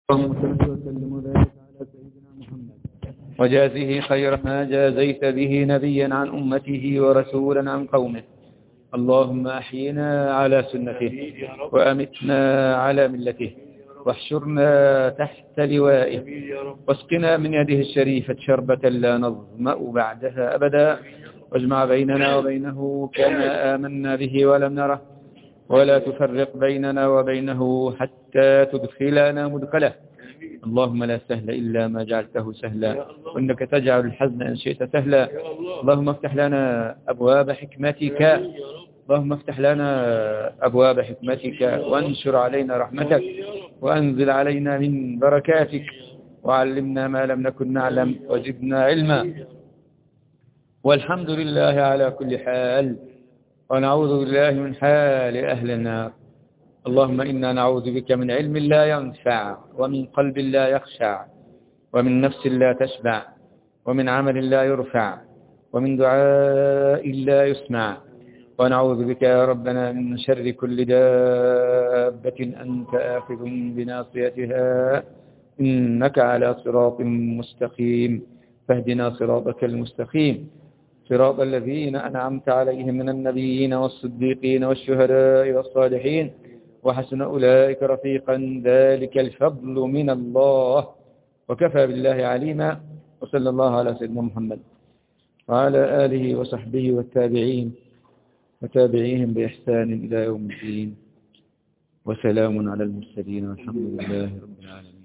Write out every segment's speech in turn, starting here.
اللهم صل وسلم وبارك على سيدنا محمد وجازه خير ما جازيت به نبيا عن أمته ورسولا عن قومه اللهم أحينا على سنته وأمتنا على ملته واحشرنا تحت لوائه واسقنا من يده الشريفة شربة لا نظمأ بعدها أبدا واجمع بيننا وبينه كما آمنا به ولم نره ولا تفرق بيننا وبينه حتى تدخلنا مدخله اللهم لا سهل إلا ما جعلته سهلا وإنك تجعل الحزن إن شئت سهلا اللهم افتح لنا أبواب حكمتك اللهم افتح لنا أبواب حكمتك وانشر علينا رحمتك وأنزل علينا من بركاتك وعلمنا ما لم نكن نعلم وزدنا علما والحمد لله على كل حال ونعوذ بالله من حال أهل النار اللهم إنا نعوذ بك من علم لا ينفع ومن قلب لا يخشع ومن نفس لا تشبع ومن عمل لا يرفع ومن دعاء لا يسمع ونعوذ بك يا ربنا من شر كل دابة أنت آخذ بناصيتها إنك على صراط مستقيم فاهدنا صراطك المستقيم صراط الذين أنعمت عليهم من النبيين والصديقين والشهداء والصالحين وحسن أولئك رفيقا ذلك الفضل من الله وكفى بالله عليما وصلى الله على سيدنا محمد وعلى آله وصحبه والتابعين وتابعيهم بإحسان إلى يوم الدين وسلام على المرسلين والحمد لله رب العالمين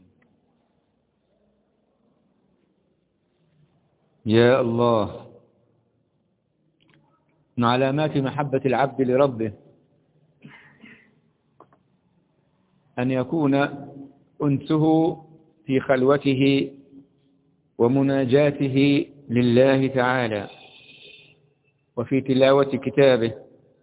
يا الله من علامات محبة العبد لربه أن يكون أنسه في خلوته ومناجاته لله تعالى وفي تلاوة كتابه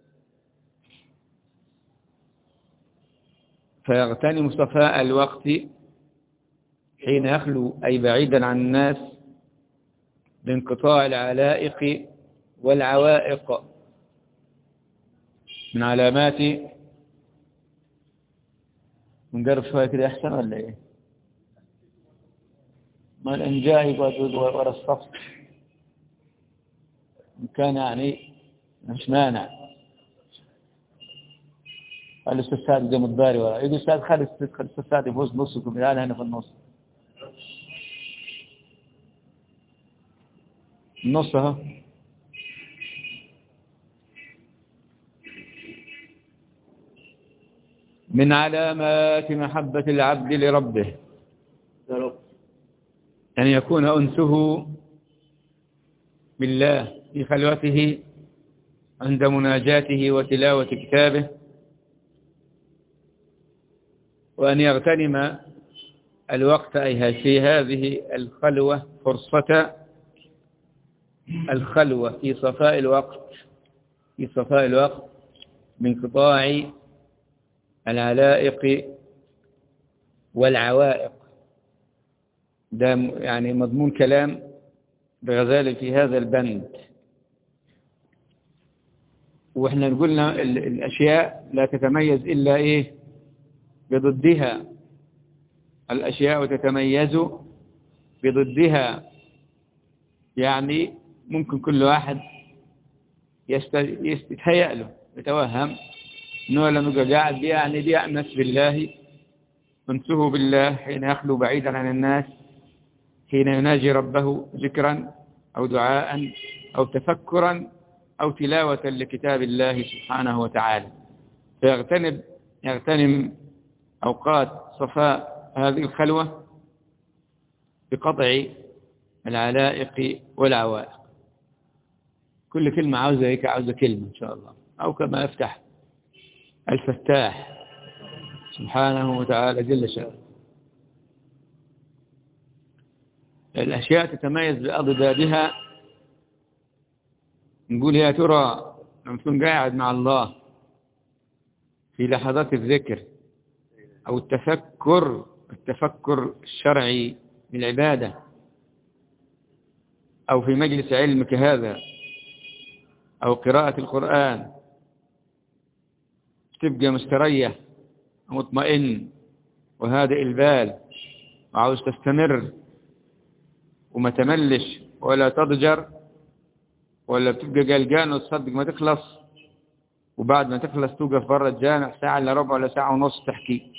فيغتنم صفاء الوقت حين يخلو أي بعيدا عن الناس بانقطاع العلائق والعوائق من علامات نقرب شوية كده أحسن ولا إيه ما الإنجاء يقعد ورا الصف كان يعني مش مانع قال الاستاذ سعد جنب الداري ورا يجي الاستاذ خالد الاستاذ سعد يفوز نصكم الان هنا في النص النص اهو من علامات محبة العبد لربه أن يكون أنسه بالله في خلوته عند مناجاته وتلاوة كتابه وأن يغتنم الوقت أي في هذه الخلوة فرصة الخلوة في صفاء الوقت في صفاء الوقت من قطاع العلائق والعوائق ده يعني مضمون كلام بغزالي في هذا البند واحنا قلنا الأشياء لا تتميز إلا إيه بضدها الأشياء تتميز بضدها يعني ممكن كل واحد يستهيأ له يتوهم انه لما يبقى قاعد يعني بيأنس بالله انسه بالله حين يخلو بعيدا عن الناس حين يناجي ربه ذكرا أو دعاء أو تفكرا أو تلاوة لكتاب الله سبحانه وتعالى فيغتنم يغتنم أوقات صفاء هذه الخلوة بقطع العلائق والعوائق كل كلمة عاوزة هيك عاوزة كلمة إن شاء الله أو كما يفتح الفتاح سبحانه وتعالى جل شأنه الأشياء تتميز بأضدادها نقول يا ترى لما تكون قاعد مع الله في لحظات الذكر أو التفكر التفكر الشرعي بالعبادة أو في مجلس علمك هذا أو قراءة القرآن تبقى مستريح مطمئن وهادئ البال وعاوز تستمر وما تملش ولا تضجر ولا بتبقى قلقان وتصدق ما تخلص وبعد ما تخلص توقف برا الجامع ساعة إلا ربع ولا ساعة ونص تحكي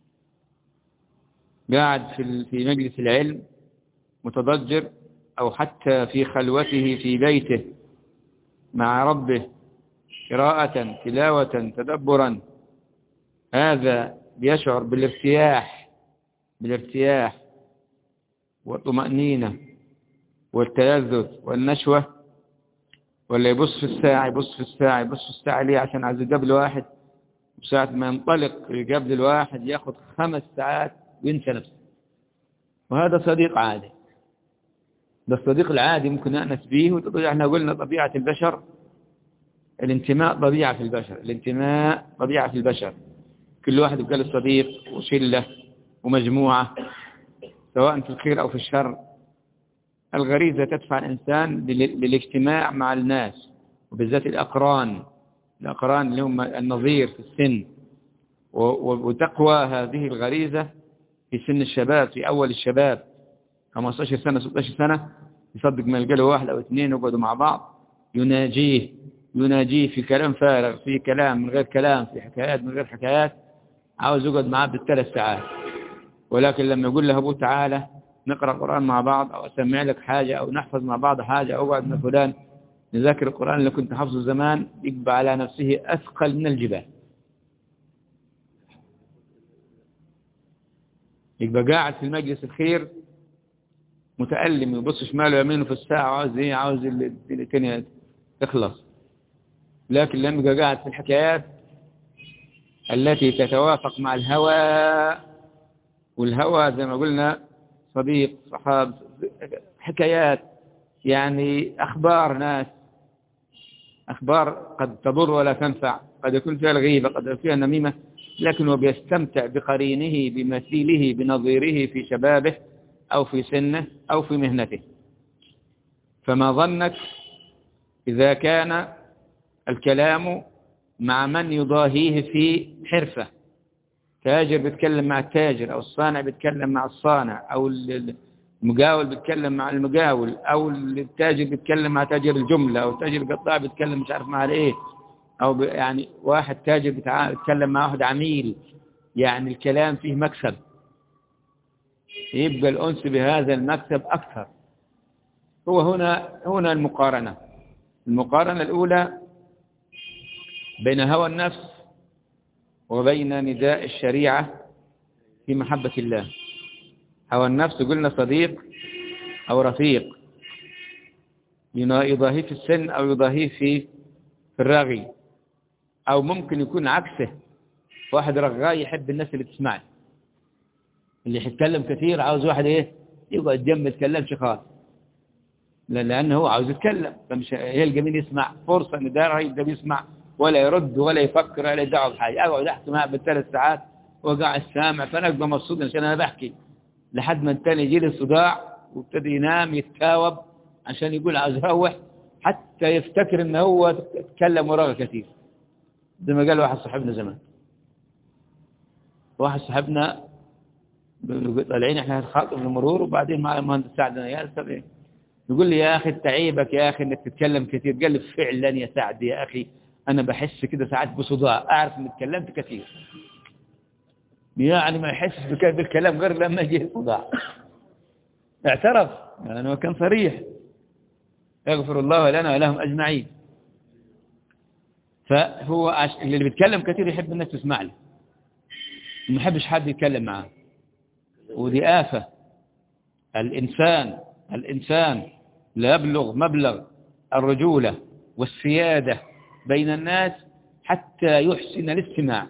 قاعد في في مجلس العلم متضجر أو حتى في خلوته في بيته مع ربه قراءة تلاوة تدبرا هذا بيشعر بالارتياح بالارتياح والطمأنينة والتلذذ والنشوة ولا يبص في الساعة يبص في الساعة يبص في الساعة ليه عشان عايز يقابل واحد وساعة ما ينطلق يقابل الواحد ياخد خمس ساعات وينسى نفسه وهذا صديق عادي ده الصديق العادي ممكن نأنس به وتقول احنا قلنا طبيعة البشر الانتماء طبيعة في البشر الانتماء طبيعة في البشر كل واحد يبقى له صديق وشلة ومجموعة سواء في الخير أو في الشر الغريزة تدفع الإنسان للاجتماع مع الناس وبالذات الأقران الأقران اللي هم النظير في السن وتقوى هذه الغريزة في سن الشباب في أول الشباب 15 سنة 16 سنة يصدق ما يلقى له واحد أو اثنين يقعدوا مع بعض يناجيه يناجيه في كلام فارغ في كلام من غير كلام في حكايات من غير حكايات عاوز يقعد معاه بالثلاث ساعات ولكن لما يقول له أبوه تعالى نقرأ القرآن مع بعض أو أسمع لك حاجة أو نحفظ مع بعض حاجة أو أقعد مع فلان نذاكر القرآن اللي كنت حفظه زمان يقبع على نفسه أثقل من الجبال يبقى قاعد في المجلس الخير متألم يبص شماله ويمينه في الساعة عاوز ايه عاوز الدنيا تخلص لكن لما يبقى قاعد في الحكايات التي تتوافق مع الهوى والهوى زي ما قلنا صديق صحاب حكايات يعني أخبار ناس أخبار قد تضر ولا تنفع قد يكون فيها الغيبة قد يكون فيها النميمة لكنه بيستمتع بقرينه بمثيله بنظيره في شبابه أو في سنه أو في مهنته فما ظنك إذا كان الكلام مع من يضاهيه في حرفة تاجر بيتكلم مع التاجر أو الصانع بيتكلم مع الصانع أو المقاول بيتكلم مع المقاول أو التاجر بيتكلم مع تاجر الجملة أو تاجر القطاع بيتكلم مش عارف مع الايه أو يعني واحد تاجر بيتكلم مع واحد عميل يعني الكلام فيه مكسب يبقى الأنس بهذا المكسب أكثر هو هنا هنا المقارنة المقارنة الأولى بين هوى النفس وبين نداء الشريعة في محبة الله هوى النفس قلنا صديق أو رفيق يضاهيه في السن أو يضاهيه في في الرغي أو ممكن يكون عكسه واحد رغاي يحب الناس اللي تسمعه اللي يتكلم كثير عاوز واحد ايه يقعد جنب ما يتكلمش خالص لأنه هو عاوز يتكلم فمش يلقى مين يسمع فرصة ان ده يبدأ بيسمع ولا يرد ولا يفكر ولا يدعو بحاجة أقعد أحكي معه بالثلاث ساعات وقاعد سامع فأنا أبقى مبسوط عشان أنا بحكي لحد ما الثاني يجي لي صداع وابتدي ينام يتكاوب عشان يقول عاوز يروح حتى يفتكر ان هو تكلم وراه كثير زي ما قال واحد صاحبنا زمان واحد صاحبنا طالعين احنا خاطب المرور وبعدين مع المهندس سعد يا استاذ ايه يقول لي يا اخي تعيبك يا اخي انك تتكلم كثير قال لي فعلا يا سعد يا اخي انا بحس كده ساعات بصداع اعرف اني اتكلمت كثير يعني ما يحسش بالكلام غير لما يجي صداع اعترف يعني هو كان صريح يغفر الله لنا ولهم اجمعين فهو اللي بيتكلم كثير يحب الناس تسمع له ما يحبش حد يتكلم معاه ودي آفة الإنسان الإنسان لا يبلغ مبلغ الرجولة والسيادة بين الناس حتى يحسن الاستماع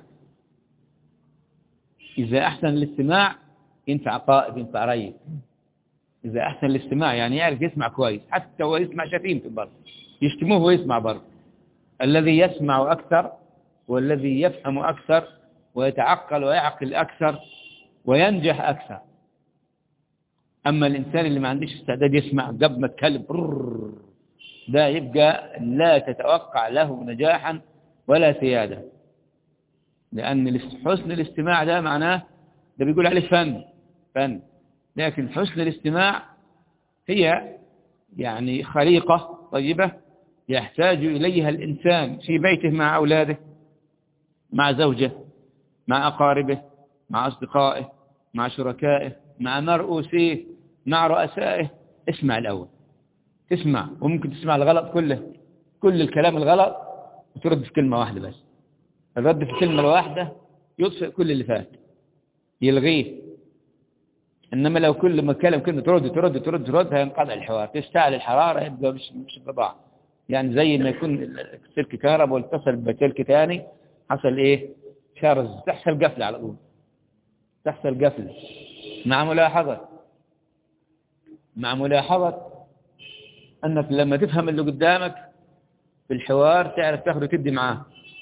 إذا أحسن الاستماع ينفع قائد ينفع رئيس إذا أحسن الاستماع يعني يعرف يسمع كويس حتى هو يسمع شتيمته برضه يشتموه ويسمع برضه الذي يسمع أكثر والذي يفهم أكثر ويتعقل ويعقل أكثر وينجح أكثر أما الإنسان اللي ما عنديش استعداد يسمع قبل ما تكلم ده يبقى لا تتوقع له نجاحا ولا سيادة لأن حسن الاستماع ده معناه ده بيقول عليه فن فن لكن حسن الاستماع هي يعني خليقة طيبة يحتاج إليها الإنسان في بيته مع أولاده مع زوجه مع أقاربه مع أصدقائه مع شركائه مع مرؤوسيه مع رؤسائه اسمع الأول تسمع وممكن تسمع الغلط كله كل الكلام الغلط وترد في كلمة واحدة بس الرد في كلمة واحدة يطفئ كل اللي فات يلغيه إنما لو كل ما كلم كلمة ترد ترد ترد ترد هينقطع الحوار تشتعل الحرارة يبقى مش مش بضاعة يعني زي ما يكون السلك كهرباء واتصل بسلك ثاني حصل ايه شارز تحصل قفلة على طول تحصل قفلة مع ملاحظة مع ملاحظة أنك لما تفهم اللي قدامك في الحوار تعرف تاخده تدي معاه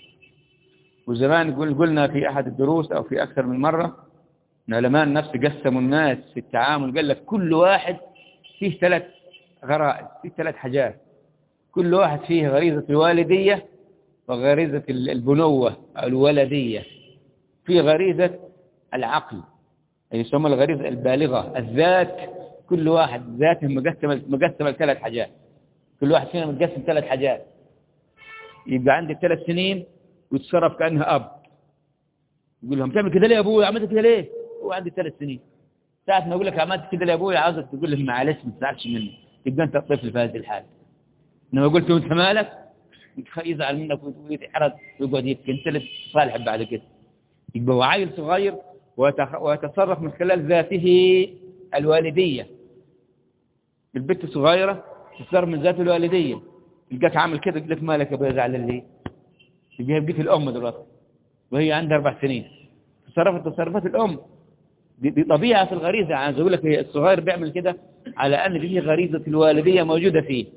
وزمان قل قلنا في أحد الدروس أو في أكثر من مرة أن علماء النفس قسموا الناس في التعامل قال لك كل واحد فيه ثلاث غرائز فيه ثلاث حاجات كل واحد فيه غريزة الوالدية وغريزة البنوة أو الولدية في غريزة العقل يسمى الغريزة البالغة الذات كل واحد ذاته مقسمة مقسمة لثلاث حاجات كل واحد فينا متقسم ثلاث حاجات يبقى عندك ثلاث سنين ويتصرف كأنها أب يقول لهم تعمل كده ليه يا أبوي عملت كده ليه هو عندي ثلاث سنين ساعة ما أقول لك عملت كده ليه يا أبوي عاوزك تقول له معلش ما تزعلش مني يبقى أنت طفل في هذه الحالة إنما قلت له أنت مالك يزعل منك ويتحرج ويقعد يبكي أنت اللي تصالح بعد كده يبقى هو عيل صغير ويتصرف من خلال ذاته الوالدية البنت الصغيرة تتصرف من ذات الوالدية تلقاك عامل كده تقول لك مالك يا ابويا زعلان ليه تجيها بقيت الأم دلوقتي وهي عندها أربع سنين تصرفت تصرفات الأم دي, دي طبيعة في الغريزة عايز أقول لك الصغير بيعمل كده على أن فيه غريزة الوالدية موجودة فيه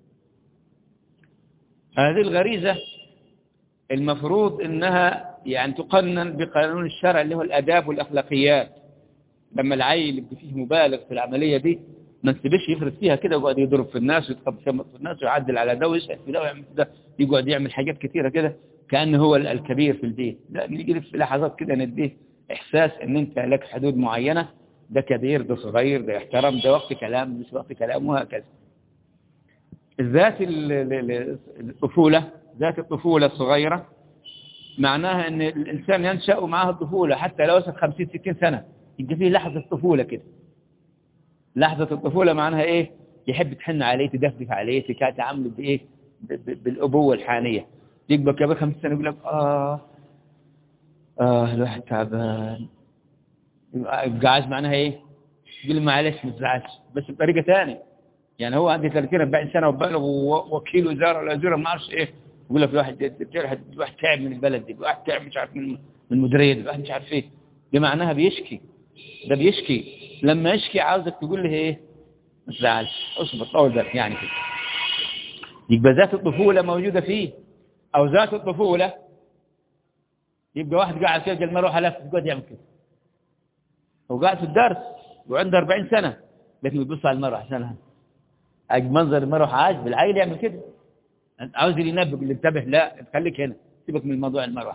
هذه الغريزة المفروض إنها يعني تقنن بقانون الشرع اللي هو الأداب والأخلاقيات لما العيل يبقى فيه مبالغ في العملية دي ما نسيبش يفرض فيها كده ويقعد يضرب في الناس ويتخبط في الناس ويعدل على ده ويسأل في ده ويعمل في ده يقعد يعمل حاجات كثيرة كده كأنه هو الكبير في البيت لا نيجي في لحظات كده نديه إحساس إن أنت لك حدود معينة ده كبير ده صغير ده يحترم ده وقت كلام مش وقت كلام وهكذا ذات الطفولة ذات الطفولة الصغيرة معناها ان الانسان ينشأ معه الطفولة حتى لو وصل 50 60 سنة يبقى فيه لحظة طفولة كده لحظة الطفولة معناها ايه يحب تحن عليه تدفدف عليه تعامله بايه بالابوة الحانية يكبر كبير 50 سنة يقول لك اه اه الواحد تعبان يبقى عايز معناها ايه يقول معلش ما تزعلش بس بطريقة ثانية يعني هو عندي 30 40 سنة وبالغ ووكيل وزارة ولا وزيرة ما اعرفش ايه يقول لك الواحد الواحد تعب من البلد دي الواحد تعب مش عارف من من المديريه دي الواحد مش عارف ايه دي معناها بيشكي ده بيشكي لما يشكي عاوزك تقول له ايه ما تزعلش اصبر طول بالك يعني كده يبقى ذات الطفوله موجوده فيه او ذات الطفوله يبقى واحد قاعد كده قال ما اروح الف يقعد يعمل كده هو قاعد في الدرس وعنده 40 سنه لكن بيبص على المرأة عشانها منظر المرأة عاجب العيل يعمل كده عاوز اللي ينبه اللي انتبه لا خليك هنا سيبك من موضوع المرأة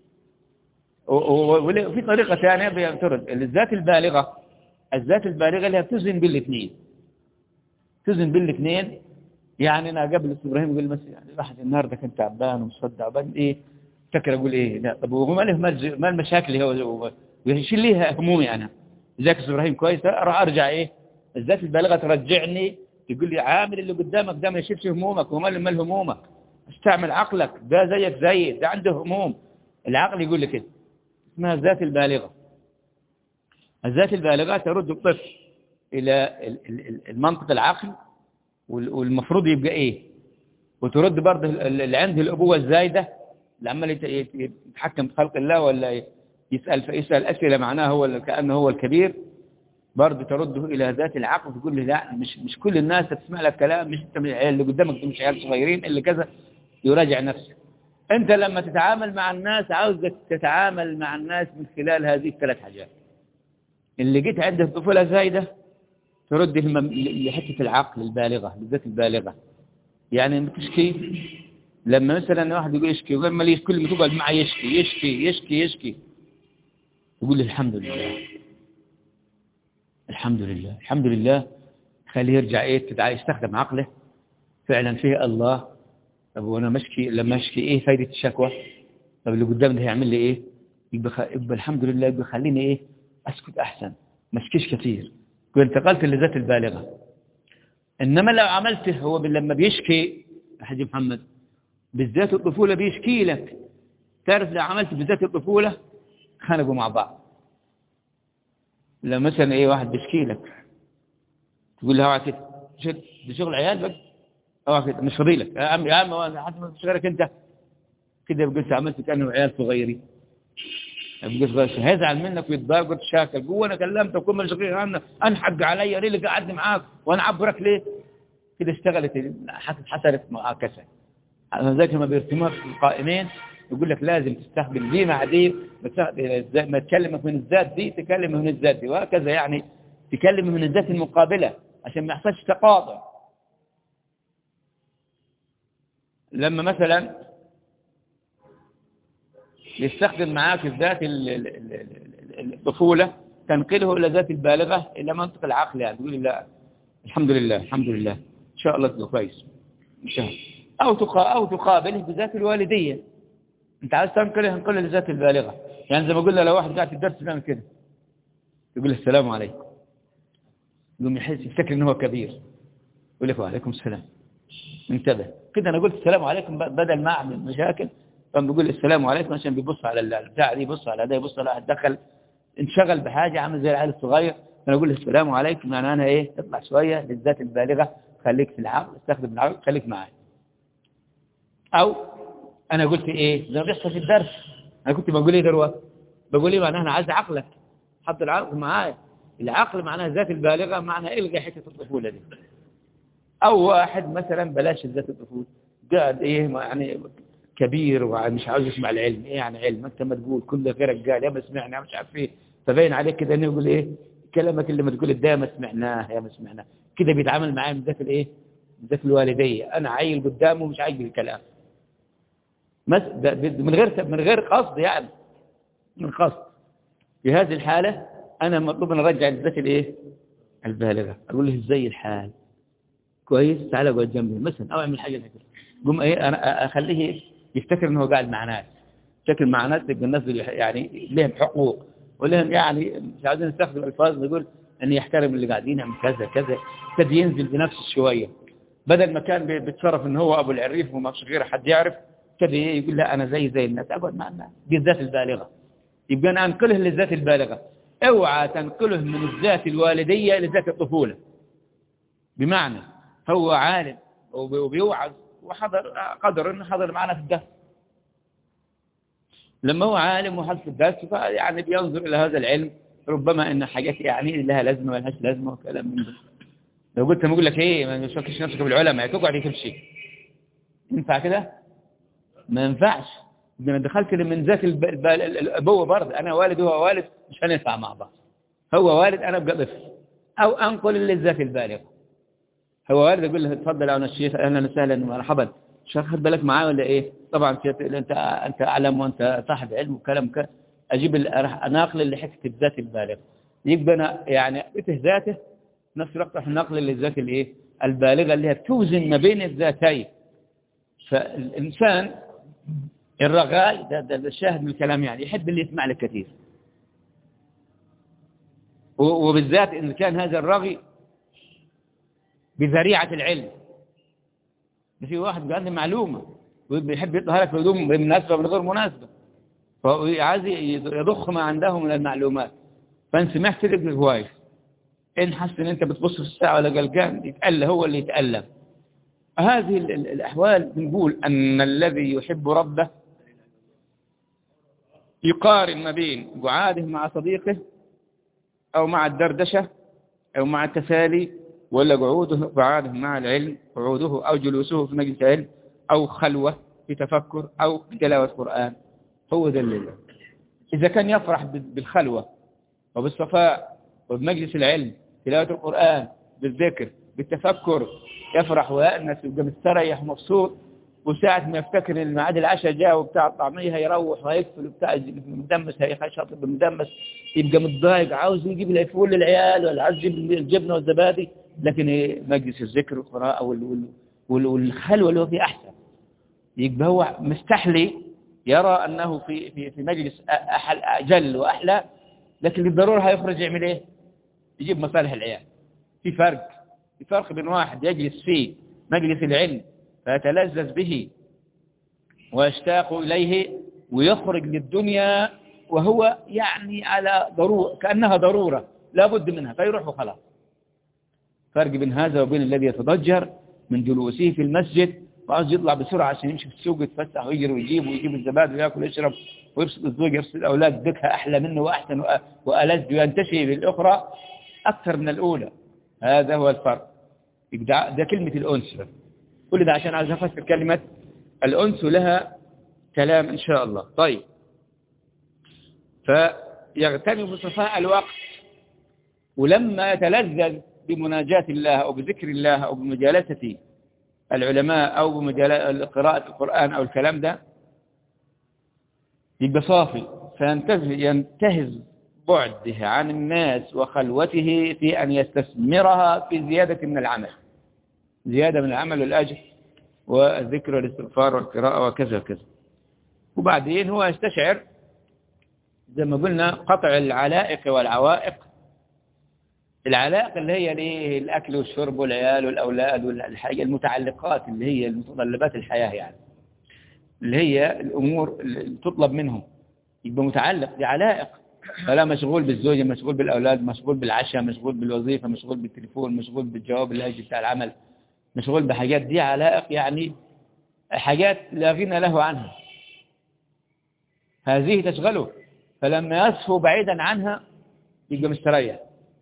وفي طريقة ثانية بيعترض الذات البالغة الذات البالغة اللي بتزن بالاثنين تزن بالاثنين يعني انا قبل ابراهيم يقول مثلا يعني الواحد النهارده كان تعبان ومصدع بعدين ايه فكر اقول ايه لا طب هو ما له ما المشاكل هو ويشيل ليها همومي انا ذاك ابراهيم كويس راح ارجع ايه الذات البالغه ترجعني تقول لي عامل اللي قدامك ده ما يشيلش همومك وما مال همومك استعمل عقلك ده زيك زي ده عنده هموم العقل يقول لي كده اسمها الذات البالغة الذات البالغة ترد الطفل إلى المنطق العقل والمفروض يبقى إيه وترد برضه اللي عنده الأبوة الزايدة اللي عمال يتحكم في خلق الله ولا يسأل يسأل أسئلة معناها هو كأنه هو الكبير برضه ترده إلى ذات العقل تقول له لا مش مش كل الناس تسمع لك كلام مش انت من العيال اللي قدامك مش عيال صغيرين اللي كذا يراجع نفسه انت لما تتعامل مع الناس عاوزك تتعامل مع الناس من خلال هذه الثلاث حاجات اللي جيت عنده طفولة زايدة ترد لحتة العقل البالغة بالذات البالغة يعني تشكي لما مثلا واحد يقول يشكي وغير ما كل ما تقعد معه يشكي يشكي يشكي يشكي يقول لي الحمد لله الحمد لله الحمد لله خليه يرجع ايه تدعى يستخدم عقله فعلا فيه الله طب وانا مشكي لما اشكي ايه فايدة الشكوى طب اللي قدام ده هيعمل لي ايه يبقى, خ... يبقى الحمد لله يبقى خليني ايه اسكت احسن ما اشكيش كثير وانتقلت لذات البالغة انما لو عملته هو لما بيشكي حاج محمد بالذات الطفولة بيشكي لك تعرف لو عملت بالذات الطفولة خانقوا مع بعض لو مثلا ايه واحد بيشكي لك تقول له اوعى كده ده شغل عيال بقى اوعى كده مش فضيلك يا عم يا عم حتى ما تشغلك انت كده يبقى انت عملت كانه عيال صغيرين يبقى صغير هيزعل منك ويتضايق وتشاكل جوه انا كلمتك وكل ما شغال عنك انحق عليا ليه اللي قعدني معاك وانا اعبرك ليه كده اشتغلت حصلت معاكسه ذلك لما بيرسموها في القائمين يقول لك لازم تستخدم دي مع دي ما تكلمك من الذات دي تكلم من الذات دي وهكذا يعني تكلم من الذات المقابلة عشان ما يحصلش تقاطع لما مثلا يستخدم معاك الذات الطفولة تنقله إلى ذات البالغة إلى منطق العقل يعني تقول لا الحمد لله الحمد لله إن شاء الله تبقى كويس إن شاء الله أو تقا أو تقابله بذات الوالدية أنت عايز تنقله انقله لذات البالغة يعني زي ما قلنا لو واحد قاعد في الدرس بيعمل كده يقول السلام عليكم يقوم يحس يفتكر ان هو كبير يقول لك وعليكم السلام انتبه كده انا قلت السلام عليكم بدل ما اعمل مشاكل فانا بقول السلام عليكم عشان بيبص على البتاع دي يبص على ده يبص على دخل انشغل بحاجه عامل زي العيال الصغير فانا اقول السلام عليكم يعني انا ايه اطلع شويه للذات البالغه خليك في العقل استخدم العقل خليك معايا او انا قلت ايه زي ما بيحصل في الدرس انا كنت بقول ايه دلوقتي بقول ايه معناها انا عايز عقلك حط العقل معايا العقل معناه الذات البالغة معناه الغي حتة الطفولة دي او واحد مثلا بلاش الذات الطفولة قاعد ايه يعني كبير ومش عاوز يسمع العلم ايه يعني علم انت ما تقول كل غيرك قال يا ما سمعنا مش عارف ايه فبين عليك كده انه يقول ايه كلامك اللي ما تقول ده ما سمعناه يا ما سمعناه كده بيتعامل معاه من ذات الايه ذات الوالدية انا عيل قدامه مش عاجبني الكلام من غير من غير قصد يعني من قصد في هذه الحالة أنا مطلوب أن أرجع للذات الإيه البالغة أقول له إزاي الحال كويس تعال اقعد جنبي مثلا أو أعمل حاجة زي كده قوم إيه أنا أخليه يفتكر إنه قاعد مع ناس شكل مع ناس تبقى الناس يعني لهم حقوق ولهم يعني مش عايزين نستخدم الفاظ نقول أن يحترم اللي قاعدين يعمل كذا كذا ابتدى ينزل بنفسه شوية بدل ما كان بيتصرف ان هو ابو العريف وما فيش غير حد يعرف ابتدى يقول لا انا زي زي الناس اقعد مع الناس دي الذات البالغه يبقى انا انقله للذات البالغه اوعى تنقله من الذات الوالدية لذات الطفولة بمعنى هو عالم وبيوعظ وحضر قدر انه حضر معنا في الدرس لما هو عالم وحضر في الدرس يعني بينظر الى هذا العلم ربما ان حاجات يعني لها لازمه ما لهاش لازمه وكلام من ده لو قلت ما اقول لك ايه ما تفكرش نفسك بالعلماء تقعد تمشي ينفع كده ما ينفعش إذا أنا دخلت من ذات الأبوة برضه أنا والد وهو والد مش هننفع مع بعض هو والد أنا أبقى طفل أو أنقل للذات البالغة هو والد يقول له اتفضل أنا الشيخ أهلا وسهلا مرحبا شيخ خد بالك معايا ولا إيه طبعا أنت أنت أعلم وأنت صاحب علم وكلام كده أجيب راح أناقل لحتة الذات البالغة يبقى أنا يعني أته ذاته نفس الوقت راح نقل للذات الإيه البالغة اللي هي توزن ما بين الذاتين فالإنسان الرغاي ده, ده, ده الشاهد من الكلام يعني يحب اللي يسمع لك كثير وبالذات إن كان هذا الرغي بذريعة العلم في واحد عنده معلومة ويحب يطلع لك بدون بمناسبة من غير مناسبة فهو عايز يضخ ما عنده من المعلومات فإن سمعت لك كويس إن حس إن أنت بتبص في الساعة ولا قلقان يتألى هو اللي يتألم هذه الأحوال بنقول أن الذي يحب ربه يقارن ما بين قعاده مع صديقه أو مع الدردشة أو مع التسالي ولا قعوده قعاده مع العلم قعوده أو جلوسه في مجلس علم أو خلوة في تفكر أو تلاوة قرآن هو ذا اللي إذا كان يفرح بالخلوة وبالصفاء وبمجلس العلم تلاوة القرآن بالذكر بالتفكر يفرح ويأنس ويبقى مستريح ومبسوط وساعة ما يفتكر ان ميعاد العشاء جاء وبتاع الطعمية هيروح وهيقفل وبتاع مدمس هيخشط مدمس يبقى متضايق عاوز يجيب الفول للعيال ولا عاوز يجيب الجبنة والزبادي لكن إيه مجلس الذكر والقراءة والخلوة اللي هو فيه أحسن يبقى هو مستحلي يرى أنه في في في مجلس أحل أجل وأحلى لكن بالضرورة هيخرج يعمل إيه يجيب مصالح العيال في فرق في فرق بين واحد يجلس في مجلس العلم فيتلذذ به ويشتاق إليه ويخرج للدنيا وهو يعني على ضرورة كأنها ضرورة لا بد منها فيروح وخلاص فرق بين هذا وبين الذي يتضجر من جلوسه في المسجد وعاوز يطلع بسرعة عشان يمشي في السوق يتفسح ويجري ويجيب ويجيب الزبادي وياكل ويشرب ويبسط الزوج يبسط الأولاد ذكها أحلى منه وأحسن وألذ وينتشي بالأخرى أكثر من الأولى هذا هو الفرق ده, ده كلمة الأنس كل ده عشان عايز أفسر كلمة الأنس لها كلام إن شاء الله طيب فيغتنم بصفاء الوقت ولما يتلذذ بمناجاة الله أو بذكر الله أو بمجالسة العلماء أو بقراءة القرآن أو الكلام ده يبقى صافي فينتهز بعده عن الناس وخلوته في أن يستثمرها في زيادة من العمل زيادة من العمل والأجر والذكر والاستغفار والقراءة وكذا وكذا وبعدين هو يستشعر زي ما قلنا قطع العلائق والعوائق العلائق اللي هي ليه الأكل والشرب والعيال والأولاد والحاجة المتعلقات اللي هي المتطلبات الحياة يعني اللي هي الأمور اللي تطلب منهم يبقى متعلق بعلائق فلا مشغول بالزوجة مشغول بالأولاد مشغول بالعشاء مشغول بالوظيفة مشغول بالتليفون مشغول بالجواب اللاجئ بتاع العمل مشغول بحاجات دي علائق يعني حاجات لا غنى له عنها هذه تشغله فلما يصفو بعيدا عنها يبقى مستريح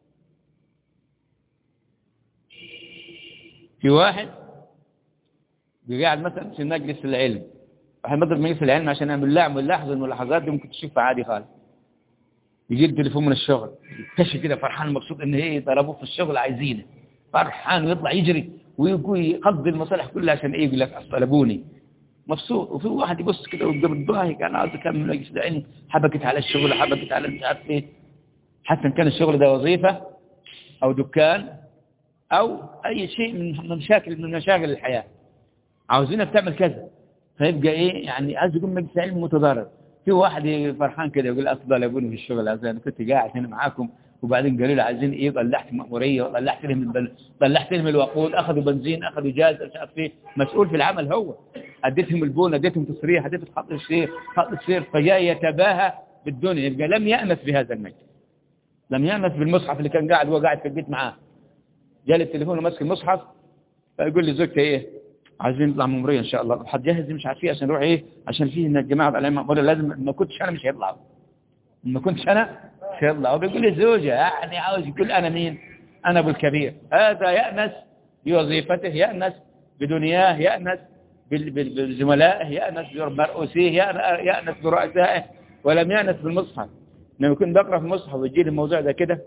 في واحد بيقعد مثلا في مجلس العلم واحد بضرب مجلس العلم عشان يعمل لعب ويلاحظ الملاحظات دي ممكن تشوفها عادي خالص يجي له تليفون من الشغل يكتشف كده فرحان مبسوط ان ايه ضربوه في الشغل عايزينه فرحان ويطلع يجري ويقضي المصالح كلها عشان ايه يقول لك طلبوني مبسوط وفي واحد يبص كده قدام الضاهي كان عاوز يكمل مجلس العلم حبكت على الشغل حبكت على مش عارف ايه حتى ان كان الشغل ده وظيفه او دكان أو أي شيء من مشاكل من مشاغل الحياة عاوزينك تعمل كذا فيبقى إيه يعني عايز يكون مجلس علم متضارب في واحد فرحان كده يقول أفضل أبوني في الشغل أنا كنت قاعد هنا معاكم وبعدين قالوا لي عايزين إيه طلعت مأمورية وطلعت لهم البل... طلعت لهم الوقود أخذوا بنزين أخذوا جاز مش عارف إيه مسؤول في العمل هو أديتهم البون أديتهم تصريح أديتهم خط السير خط السير فجاء يتباهى بالدنيا يبقى لم يأنس بهذا المجلس لم يأنس بالمصحف اللي كان قاعد هو قاعد في البيت معاه جالي التليفون وماسك المصحف فيقول لي زوجتي ايه عايزين نطلع ممرية ان شاء الله هتجهز مش عارف ايه عشان نروح ايه عشان فيه ان الجماعه العلماء بقول لازم ما كنتش انا مش هيطلعوا ما كنتش انا مش هيطلعوا بيقول لي زوجة يعني عاوز يقول انا مين انا ابو الكبير هذا يأنس بوظيفته يأنس بدنياه يأنس بزملائه يأنس بمرؤوسيه يأنس برؤسائه ولم يأنس بالمصحف لما يكون بقرأ في المصحف ويجي لي الموضوع ده كده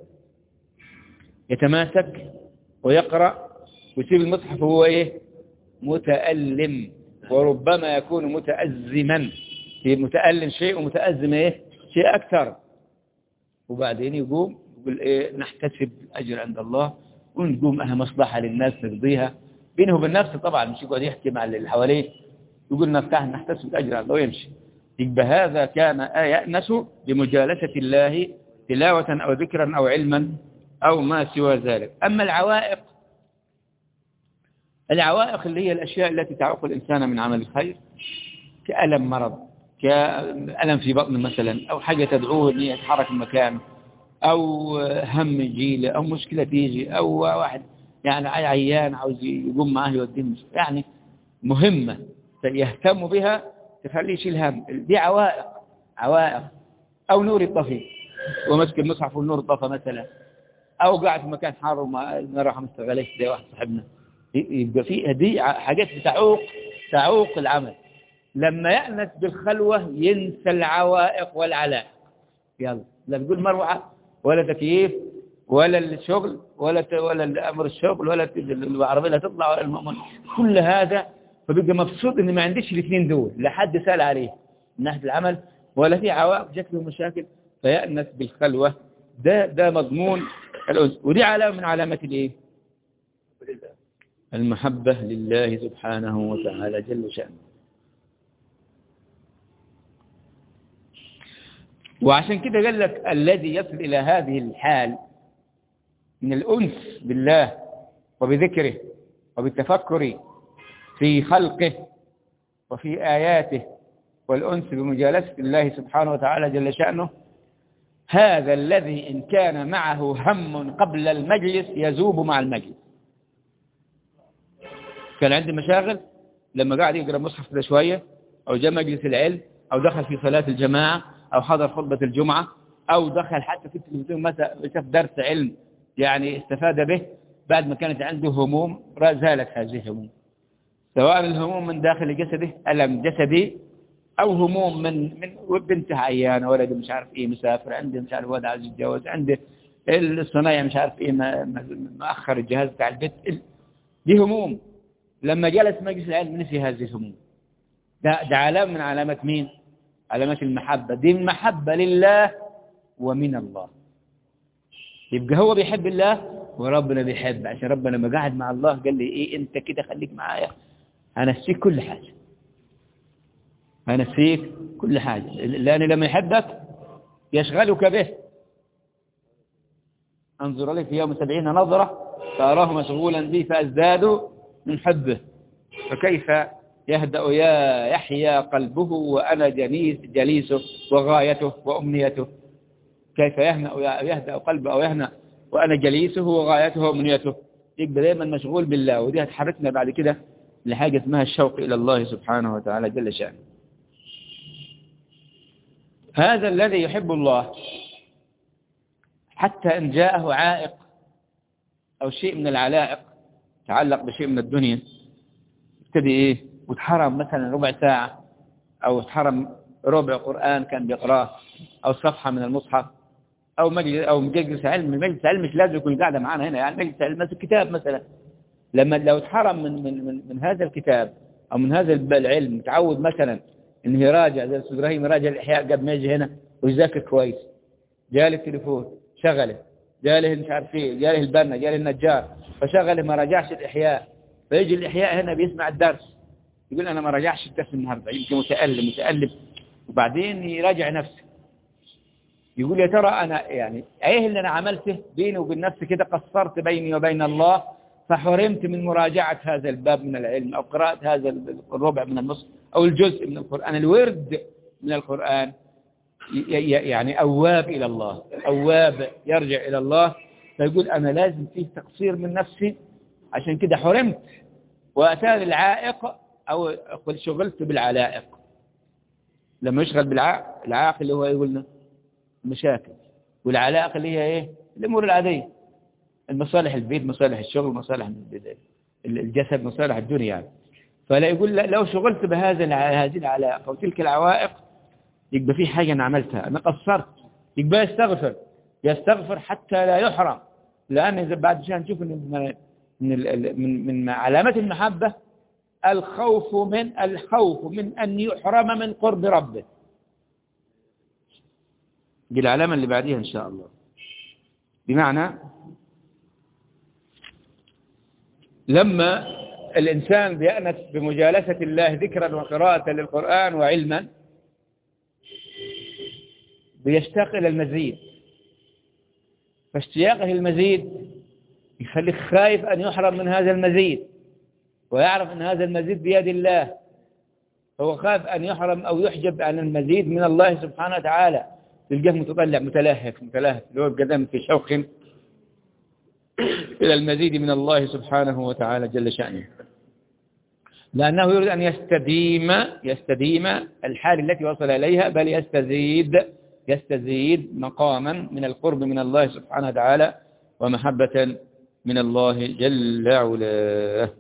يتماسك ويقرأ ويسيب المصحف وهو ايه متألم وربما يكون متأزما في متألم شيء ومتأزم ايه شيء أكثر وبعدين يقوم يقول ايه نحتسب الأجر عند الله ونقوم أها مصلحة للناس نقضيها بينه وبين نفسه طبعا مش يقعد يحكي مع اللي حواليه يقول نفتح نحتسب الأجر عند الله ويمشي يبقى هذا كان يأنس بمجالسة الله تلاوة أو ذكرا أو علما أو ما سوى ذلك أما العوائق العوائق اللي هي الأشياء التي تعوق الإنسان من عمل الخير كألم مرض كألم في بطن مثلا أو حاجة تدعوه أن يتحرك المكان أو هم يجي أو مشكلة تيجي أو واحد يعني عيان عاوز يقوم معاه يوديه يعني مهمة يهتم بها تخليه يشيل هم دي عوائق عوائق أو نور الطفي ومسك المصحف والنور طفى مثلا او قاعد في مكان حار وما راح مستغلش زي واحد صاحبنا يبقى في دي حاجات بتعوق تعوق العمل لما يأنس بالخلوة ينسى العوائق والعلائق يلا لا تقول مروعة ولا تكييف ولا الشغل ولا ولا امر الشغل ولا العربيه لا تطلع ولا المؤمن كل هذا فبيبقى مبسوط ان ما عنديش الاثنين دول لا حد سأل عليه من ناحية العمل ولا في عوائق شكل ومشاكل فيأنس بالخلوة ده ده مضمون الأنس ودي علامة من علامات الايه المحبة لله سبحانه وتعالى جل شأنه وعشان كده قال لك الذي يصل إلى هذه الحال من الأنس بالله وبذكره وبالتفكر في خلقه وفي آياته والأنس بمجالسة الله سبحانه وتعالى جل شأنه هذا الذي إن كان معه هم قبل المجلس يذوب مع المجلس كان عندي مشاغل لما قاعد يقرأ مصحف كده شوية أو جاء مجلس العلم أو دخل في صلاة الجماعة أو حضر خطبة الجمعة أو دخل حتى في التلفزيون مثلا شاف درس علم يعني استفاد به بعد ما كانت عنده هموم زالت هذه الهموم سواء الهموم من داخل جسده ألم جسدي أو هموم من من بنته عيانة ولد مش عارف إيه مسافر عنده مش عارف ولد عايز يتجوز عنده الصنايع مش عارف إيه مأخر الجهاز بتاع البيت دي هموم لما جلس مجلس العلم نسي هذه الهموم ده, ده علامة من علامات مين علامات المحبة دي المحبة لله ومن الله يبقى هو بيحب الله وربنا بيحب عشان ربنا لما قاعد مع الله قال لي ايه انت كده خليك معايا هنسيك كل حاجة هنسيك كل حاجة لأن لما يحبك يشغلك به انظر لي في يوم سبعين نظرة فأراه مشغولا بي فأزداد من حبه فكيف يهدأ يا يحيى قلبه وأنا جليس جليسه وغايته وأمنيته كيف يهنأ يهدأ قلبه أو يهنأ وأنا جليسه وغايته وأمنيته يبقى دايما مشغول بالله ودي هتحركنا بعد كده لحاجة اسمها الشوق إلى الله سبحانه وتعالى جل شأنه هذا الذي يحب الله حتى إن جاءه عائق أو شيء من العلائق تعلق بشيء من الدنيا يبتدي إيه وتحرم مثلا ربع ساعة أو تحرم ربع قرآن كان بيقراه أو صفحة من المصحف أو مجلس أو مجلس علم مجلس علم مش لازم يكون قاعدة معانا هنا يعني مجلس علم مثل كتاب مثلا لما لو اتحرم من من من, من هذا الكتاب أو من هذا العلم متعود مثلا إنه يراجع زي الأستاذ إبراهيم يراجع الإحياء قبل ما يجي هنا ويذاكر كويس جاله التليفون شغله جاله مش عارف ايه جاله البنا جاله النجار فشغله ما راجعش الإحياء فيجي الإحياء هنا بيسمع الدرس يقول أنا ما راجعش الدرس النهاردة يمكن متألم متألم وبعدين يراجع نفسه يقول يا ترى أنا يعني ايه اللي أنا عملته بيني وبين نفسي كده قصرت بيني وبين الله فحرمت من مراجعة هذا الباب من العلم أو قراءة هذا الربع من النص أو الجزء من القرآن الورد من القرآن يعني أواب إلى الله أواب يرجع إلى الله فيقول أنا لازم فيه تقصير من نفسي عشان كده حرمت وأتاني العائق أو شغلت بالعلائق لما يشغل بالعائق العائق اللي هو يقولنا مشاكل والعلائق اللي هي ايه الامور العاديه المصالح البيت مصالح الشغل مصالح الجسد مصالح الدنيا يعني. فلا يقول لو شغلت بهذا هذه العلائق او تلك العوائق يبقى في حاجه انا عملتها انا قصرت يبقى يستغفر يستغفر حتى لا يحرم لان بعد شويه نشوف ان من من من علامات المحبه الخوف من الخوف من ان يحرم من قرب ربه دي العلامة اللي بعديها إن شاء الله بمعنى لما الإنسان بيأنس بمجالسة الله ذكرا وقراءة للقرآن وعلما بيشتاق إلى المزيد فاشتياقه المزيد يخليك خايف أن يحرم من هذا المزيد ويعرف أن هذا المزيد بيد الله هو خاف أن يحرم أو يحجب عن المزيد من الله سبحانه وتعالى تلقاه متطلع متلهف متلهف اللي هو قدام في شوق إلى المزيد من الله سبحانه وتعالى جل شأنه لأنه يريد أن يستديم يستديم الحال التي وصل إليها بل يستزيد يستزيد مقاما من القرب من الله سبحانه وتعالى ومحبة من الله جل علاه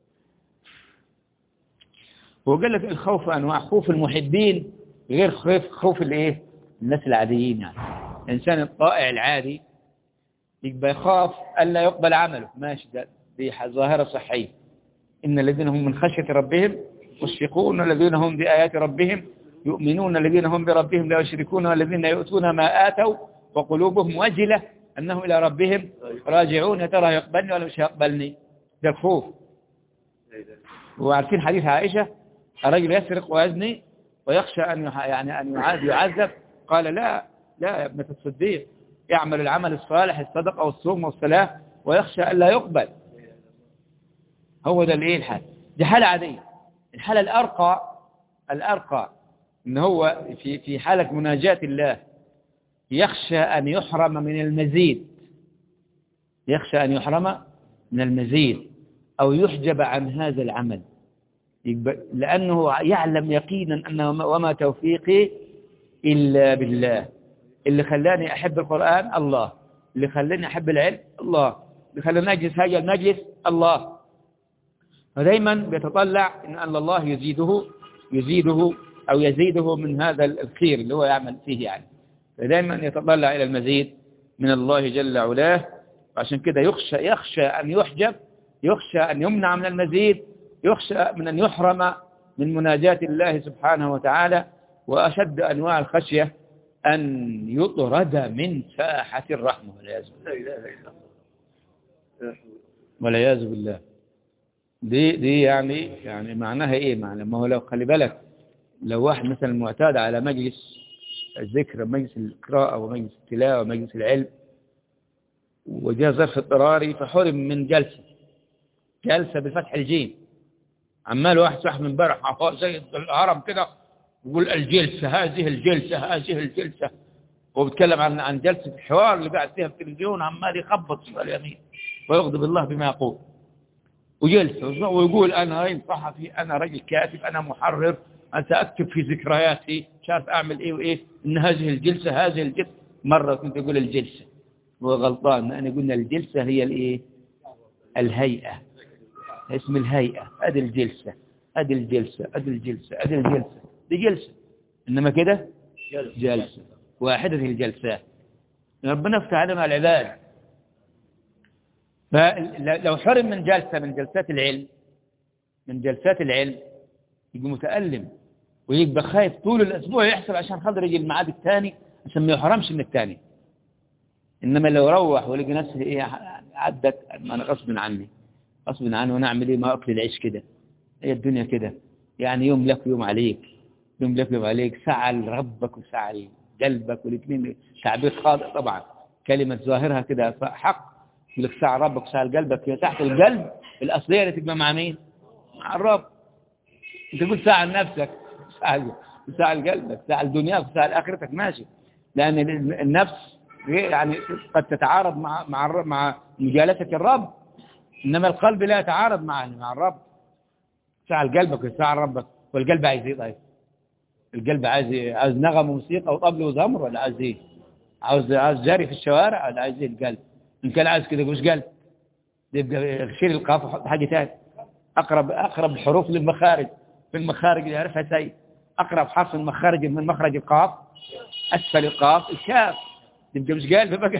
وقال لك الخوف أنواع خوف المحبين غير خوف خوف الايه الناس العاديين يعني الإنسان الطائع العادي يبقى يخاف ألا يقبل عمله ماشي ده دي ظاهرة صحية إن الذين هم من خشية ربهم مشفقون الذين هم بآيات ربهم يؤمنون الذين هم بربهم لا يشركون والذين يؤتون ما آتوا وقلوبهم وجلة أنهم إلى ربهم راجعون ترى يقبلني ولا مش يقبلني ده الخوف وعارفين حديث عائشة الرجل يسرق ويزني ويخشى أن يعني أن يعذب قال لا لا يا ابنة الصديق يعمل العمل الصالح الصدقة والصوم والصلاة ويخشى أن لا يقبل هو ده الايه الحال دي حالة عادية الحالة الأرقى الأرقى إن هو في في حالة مناجاة الله يخشى أن يحرم من المزيد يخشى أن يحرم من المزيد أو يحجب عن هذا العمل لأنه يعلم يقينا أنه وما توفيقي إلا بالله اللي خلاني أحب القرآن الله اللي خلاني أحب العلم الله اللي خلاني أجلس هذا المجلس الله فدايما بيتطلع إن أن الله يزيده يزيده أو يزيده من هذا الخير اللي هو يعمل فيه يعني فدائما يتطلع إلى المزيد من الله جل علاه وعشان كده يخشى يخشى أن يحجب يخشى أن يمنع من المزيد يخشى من أن يحرم من مناجاة الله سبحانه وتعالى وأشد أنواع الخشية أن يطرد من ساحة الرحمة والعياذ بالله والعياذ بالله دي دي يعني يعني معناها ايه معنى ما هو لو خلي بالك لو واحد مثلا معتاد على مجلس الذكر مجلس القراءة ومجلس التلاوة ومجلس العلم وجاء ظرف اضطراري فحرم من جلسة جلسة بفتح الجيم عمال واحد صاحب من امبارح زي الهرم كده يقول الجلسة هذه الجلسة هذه الجلسة وبيتكلم عن عن جلسة الحوار اللي قاعد فيها في التلفزيون عمال يخبط في اليمين ويغضب الله بما يقول وجلسة ويقول أنا رجل صحفي أنا رجل كاتب أنا محرر أنا سأكتب في ذكرياتي مش عارف أعمل إيه وإيه إن هذه الجلسة هذه الجلسة مرة كنت أقول الجلسة هو غلطان أنا قلنا الجلسة هي الإيه الهيئة اسم الهيئة أدي الجلسة أدي الجلسة أدي الجلسة أدي الجلسة دي جلسة إنما كده جلسة واحدة الجلسات ربنا افتح علينا العباد فلو حرم من جلسة من جلسات العلم من جلسات العلم يبقى متألم ويبقى خايف طول الأسبوع يحصل عشان خاطر يجي الميعاد الثاني عشان ما يحرمش من الثاني إنما لو روح ولقي نفسه إيه عدت أنا غصب عني غصب عني وأنا أعمل إيه ما أكل العيش كده هي الدنيا كده يعني يوم لك ويوم عليك يوم لك ويوم عليك سعى لربك وسعى لقلبك والاثنين تعبير خاطئ طبعا كلمة ظاهرها كده حق يقول لك سعى ربك وسعى قلبك هي تحت القلب الأصلية اللي تبقى مع مين؟ مع الرب انت تقول ساعة لنفسك ساعة لقلبك ساعة لدنياك ساعة لآخرتك ماشي لأن النفس يعني قد تتعارض مع مع مع مجالسة الرب إنما القلب لا يتعارض مع مع الرب ساعة لقلبك وساعة لربك والقلب عايز ايه طيب القلب عايز عايز نغم وموسيقى وطبل وزمر ولا عايز ايه عاوز عاوز جري في الشوارع ولا عايز ايه القلب ان كان عايز كده مش قلب يبقى شيل القاف وحط حاجه ثانيه اقرب اقرب الحروف للمخارج في المخارج اللي يعرفها سيد اقرب حرف المخارج من مخرج القاف اسفل القاف الكاف يبقى مش قلب بقى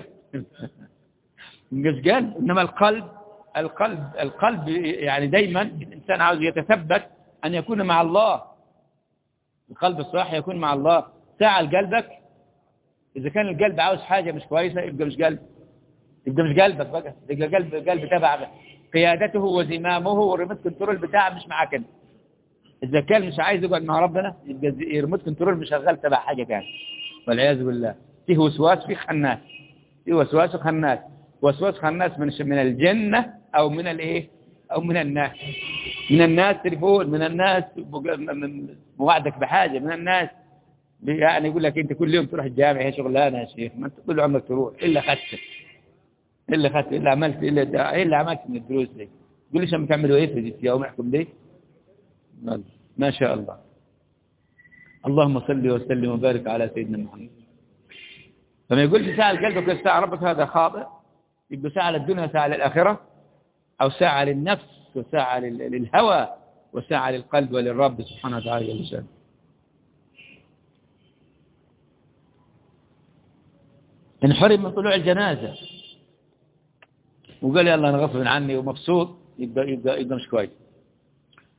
مش قلب انما القلب القلب القلب يعني دايما الانسان عاوز يتثبت ان يكون مع الله القلب الصح يكون مع الله ساعة لقلبك إذا كان القلب عاوز حاجة مش كويسة يبقى مش قلب يبقى مش قلبك بقى يبقى قلب قلب تبع قيادته وزمامه والريموت كنترول بتاعه مش معاك انت إذا كان مش عايز يقعد مع ربنا يبقى الريموت كنترول مش شغال تبع حاجة ثانيه والعياذ بالله فيه وسواس فيه خناس فيه وسواس وخناس وسواس خناس من من الجنة أو من الايه أو من الناس من الناس تليفون من الناس موعدك بحاجة من الناس يعني يقول لك انت كل يوم تروح الجامع هي شغلانه يا شيخ ما انت كل عمرك تروح الا خدت الا خدت الا عملت الا ايه اللي عملت من الدروس دي تقول لي عشان بتعملوا ايه في يومكم دي ما شاء الله اللهم صل وسلم وبارك على سيدنا محمد فما يقولش ساعة لقلبك وساعة ربك هذا خاطئ يبقى ساعة للدنيا وساعة للآخرة أو ساعة للنفس وساعة للهوى وساعة للقلب وللرب سبحانه وتعالى جل شانه انحرم من طلوع الجنازة وقال يلا انا غصب عني ومبسوط يبقى يبقى يبقى مش كويس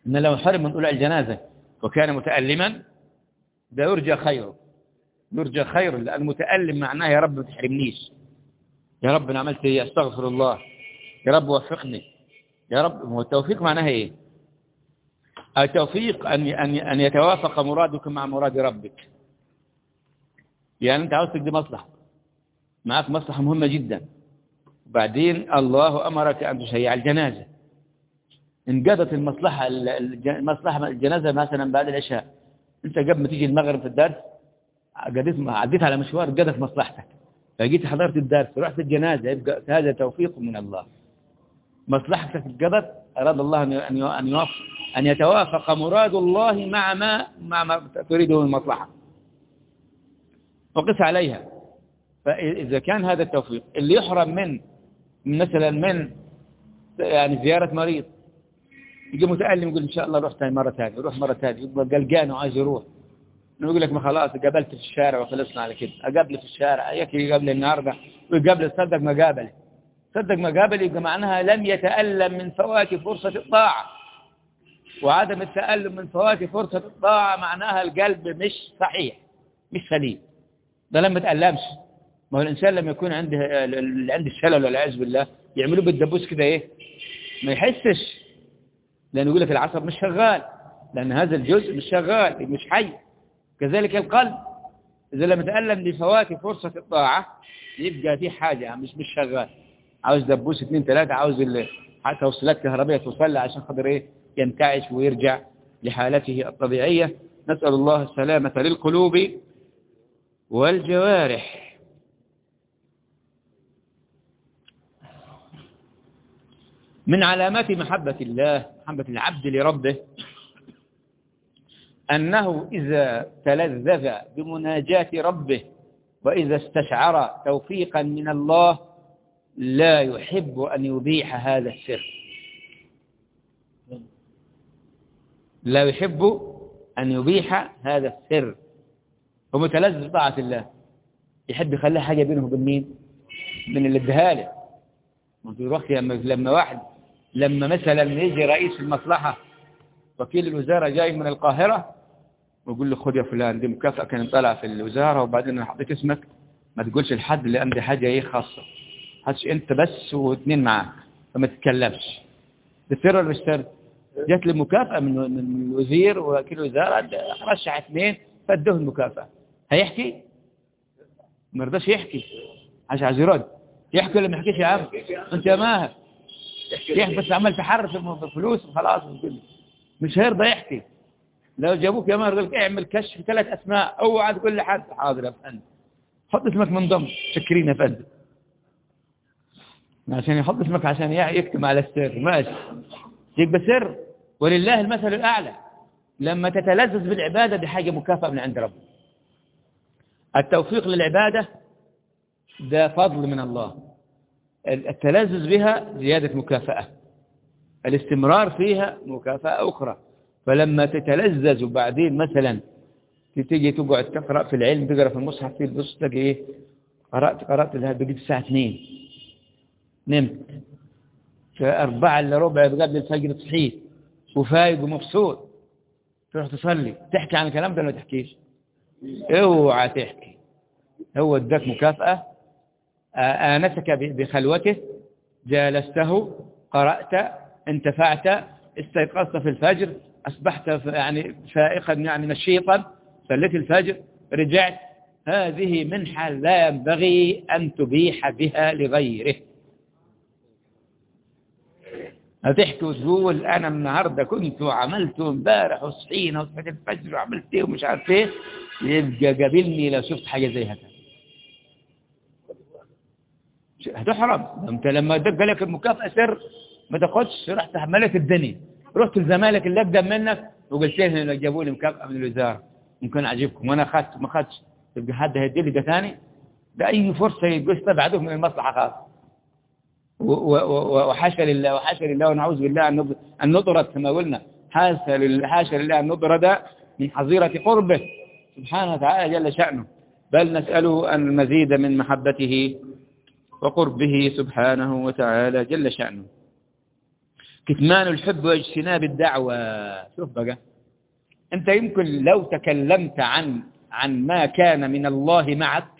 إن لو حرم من طلوع الجنازة وكان متألما ده يرجى خيره يرجى خير لأن متألم معناه يا رب ما تحرمنيش يا رب أنا عملت إيه أستغفر الله يا رب وفقني يا رب هو التوفيق معناها إيه التوفيق أن أن أن يتوافق مرادك مع مراد ربك يعني أنت عاوز تقضي مصلحة معك مصلحة مهمة جدا وبعدين الله أمرك أن تشيع الجنازة انقضت المصلحة المصلحة الجنازة مثلا بعد العشاء أنت قبل ما تيجي المغرب في الدرس قديت عديت على مشوار قضت مصلحتك فجيت حضرت الدرس ورحت الجنازة يبقى هذا توفيق من الله مصلحتك اتقضت أراد الله أن أن يوفق أن يتوافق مراد الله مع ما مع ما تريده من المصلحة وقس عليها فإذا كان هذا التوفيق اللي يحرم من مثلا من يعني زيارة مريض يجي متألم يقول إن شاء الله روح ثاني مرة ثانية يروح مرة ثانية يبقى قلقان وعايز يروح يقول لك ما خلاص قابلت في الشارع وخلصنا على كده أقابله في الشارع يكفي قبل النهاردة ويقابله صدق ما قابله صدق ما قابل يبقى معناها لم يتألم من فوات فرصة الطاعة وعدم التألم من فوات فرصة الطاعة معناها القلب مش صحيح مش سليم ده لما تألمش ما هو الإنسان لما يكون عنده عنده الشلل والعياذ بالله يعملوه بالدبوس كده إيه ما يحسش لأنه يقول لك العصب مش شغال لأن هذا الجزء مش شغال مش حي كذلك القلب إذا لم يتألم لفوات فرصة الطاعة يبقى في حاجة مش مش شغال عاوز دبوس اثنين ثلاثة عاوز حتى توصيلات كهربية توصل له عشان خاطر ايه ينتعش ويرجع لحالته الطبيعية نسأل الله السلامة للقلوب والجوارح من علامات محبة الله محبة العبد لربه أنه إذا تلذذ بمناجاة ربه وإذا استشعر توفيقا من الله لا يحب أن يبيح هذا السر لا يحب أن يبيح هذا السر ومتلذذ بطاعة الله يحب يخلي حاجة بينه وبين مين من اللي اداها له يروح لما لما واحد لما مثلا يجي رئيس المصلحة وكيل الوزارة جاي من القاهرة ويقول له خد يا فلان دي مكافأة كان طالع في الوزارة وبعدين انا حطيت اسمك ما تقولش لحد اللي عندي حاجة ايه خاصة هاتش انت بس واثنين معاك فما تتكلمش ده سر ولا مش سر جات لي مكافأة من من الوزير ووكيل الوزارة رشح اثنين فادوه المكافأة هيحكي ما رضاش يحكي عشان عايز يرد يحكي ولا ما يحكيش يا عم انت يا ماهر يحكي بس عمال تحرش فلوس وخلاص مش هيرضى يحكي لو جابوك يا ماهر قال لك اعمل كشف ثلاث اسماء اوعى تقول لحد حاضر يا فندم حط اسمك من ضمن شكرين يا فندم عشان يحط اسمك عشان يكتب على السر ماشي يبقى سر ولله المثل الأعلى لما تتلذذ بالعبادة دي حاجة مكافأة من عند ربك التوفيق للعبادة ده فضل من الله التلذذ بها زيادة مكافأة الاستمرار فيها مكافأة أخرى فلما تتلذذ وبعدين مثلا تيجي تقعد تقرأ في العلم تقرأ في المصحف في البص تلاقي ايه قرأت قرأت لها بقيت الساعة 2 نمت فأربعة إلا ربع قبل الفجر صحيت وفايق ومبسوط تروح تصلي تحكي عن الكلام ده ولا ما تحكيش اوعى تحكي هو اداك مكافأة آنسك بخلوته جالسته قرأت انتفعت استيقظت في الفجر أصبحت يعني فائقا يعني نشيطا صليت الفجر رجعت هذه منحة لا ينبغي أن تبيح بها لغيره هتحكي وتقول انا النهارده كنت وعملت امبارح وصحينا وصحيت الفجر وعملت ايه ومش عارف ايه يبقى قابلني لو شفت حاجه زي هذا هتحرم انت لما دق لك المكافاه سر ما تاخدش رحت حملت الدنيا رحت لزمالك اللي اقدم منك وقلت لهم لو جابوا لي مكافاه من الوزاره ممكن اعجبكم وانا اخذت ما اخذتش تبقى حد هيدي لي ده ثاني ده اي فرصه يستبعدوه من المصلحه خاص وحاشا لله وحاشا لله ونعوذ بالله أن نطرد كما قلنا حاشا لله أن نطرد من حظيرة قربه سبحانه وتعالى جل شأنه بل نسأله أن المزيد من محبته وقربه سبحانه وتعالى جل شأنه كتمان الحب واجتناب الدعوة شوف بقى أنت يمكن لو تكلمت عن عن ما كان من الله معك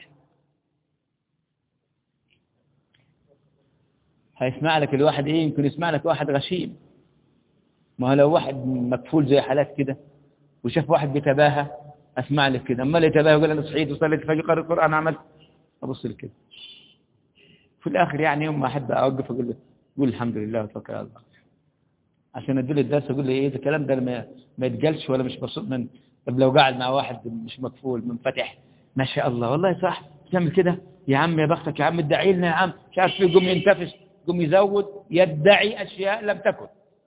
هيسمع لك الواحد ايه يمكن يسمع لك واحد غشيم ما هو لو واحد مكفول زي حالات كده وشاف واحد بيتباهى اسمع لك كده اما اللي يتباهى يقول انا صحيت وصليت الفجر قرأت القرآن عملت ابص لك كده في الاخر يعني يوم ما احب اوقف اقول له قول الحمد لله وتوكل على الله عشان اديله الدرس اقول له ايه ده الكلام ده ما ما يتقالش ولا مش مبسوط من طب لو قاعد مع واحد مش مكفول منفتح ما شاء الله والله صح تعمل كده يا عم يا بختك يا عم ادعي لنا يا عم مش عارف يقوم ينتفش يقوم يزود يدعي اشياء لم تكن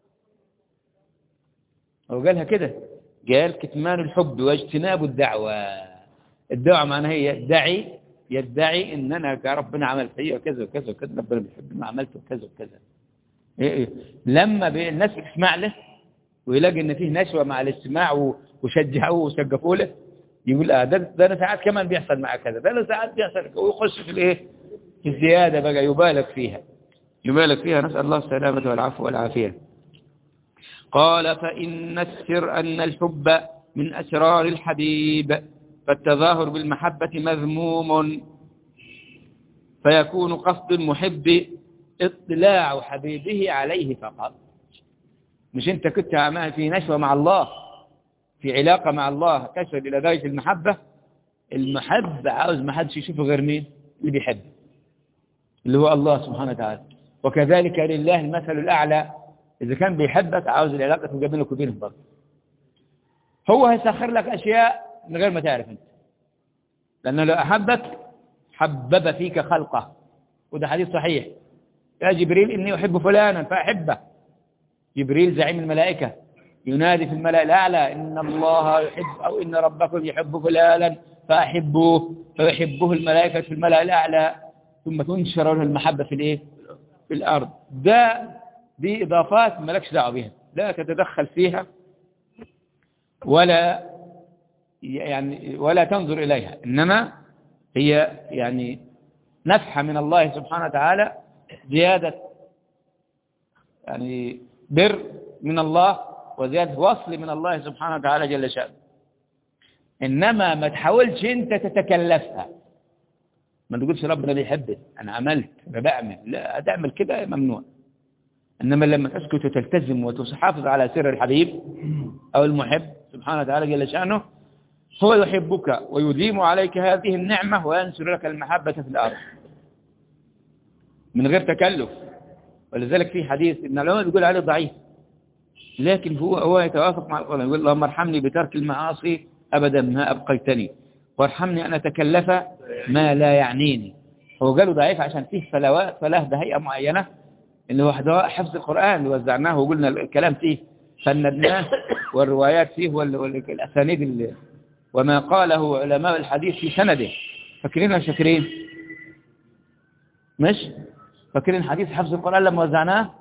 هو قالها كده قال كتمان الحب واجتناب الدعوة الدعوة معناها هي يدعي يدعي ان انا ربنا عمل فيا وكذا وكذا وكذا ربنا بيحب ما عملت وكذا وكذا إيه إيه. لما الناس تسمع له ويلاقي ان فيه نشوة مع الاستماع وشجعوه وسقفوا له يقول اه ده, ده انا ساعات كمان بيحصل مع كذا ده انا ساعات بيحصل ويخش في الايه في الزيادة بقى يبالغ فيها يبالغ فيها نسأل الله السلامة والعفو والعافية قال فإن السر أن الحب من أسرار الحبيب فالتظاهر بالمحبة مذموم فيكون قصد المحب اطلاع حبيبه عليه فقط مش انت كنت عمال في نشوة مع الله في علاقة مع الله تشهد إلى درجة المحبة المحب عاوز ما حدش يشوفه غير مين اللي بيحب اللي هو الله سبحانه وتعالى وكذلك لله المثل الأعلى إذا كان بيحبك عاوز العلاقة تبقى بينك وبينه برضه هو هيسخر لك أشياء من غير ما تعرف أنت لأنه لو أحبك حبب فيك خلقه وده حديث صحيح يا جبريل إني أحب فلانا فأحبه جبريل زعيم الملائكة ينادي في الملأ الأعلى إن الله يحب أو إن ربكم يحب فلانا فأحبوه فيحبه الملائكة في الملأ الأعلى ثم تنشر له المحبة في الإيه؟ في الأرض ده دي إضافات مالكش دعوه بها لا تتدخل فيها ولا يعني ولا تنظر إليها إنما هي يعني نفحة من الله سبحانه وتعالى زيادة يعني بر من الله وزيادة وصل من الله سبحانه وتعالى جل شأنه إنما ما تحاولش أنت تتكلفها ما تقولش ربنا بيحبك أنا عملت أنا بعمل لا تعمل كده ممنوع إنما لما تسكت وتلتزم وتحافظ على سر الحبيب أو المحب سبحانه وتعالى جل شأنه هو يحبك ويديم عليك هذه النعمة وينشر لك المحبة في الأرض من غير تكلف ولذلك في حديث ابن العلماء بيقول عليه ضعيف لكن هو هو يتوافق مع القرآن يقول اللهم ارحمني بترك المعاصي أبدا ما أبقيتني وارحمني أن أتكلف ما لا يعنيني هو قالوا ضعيف عشان فيه فلوات فله بهيئة معينة اللي هو حفظ القرآن اللي وزعناه وقلنا الكلام فيه سندناه والروايات فيه والأسانيد اللي وما قاله علماء الحديث في سنده فاكرين ولا شاكرين مش فاكرين حديث حفظ القرآن لما وزعناه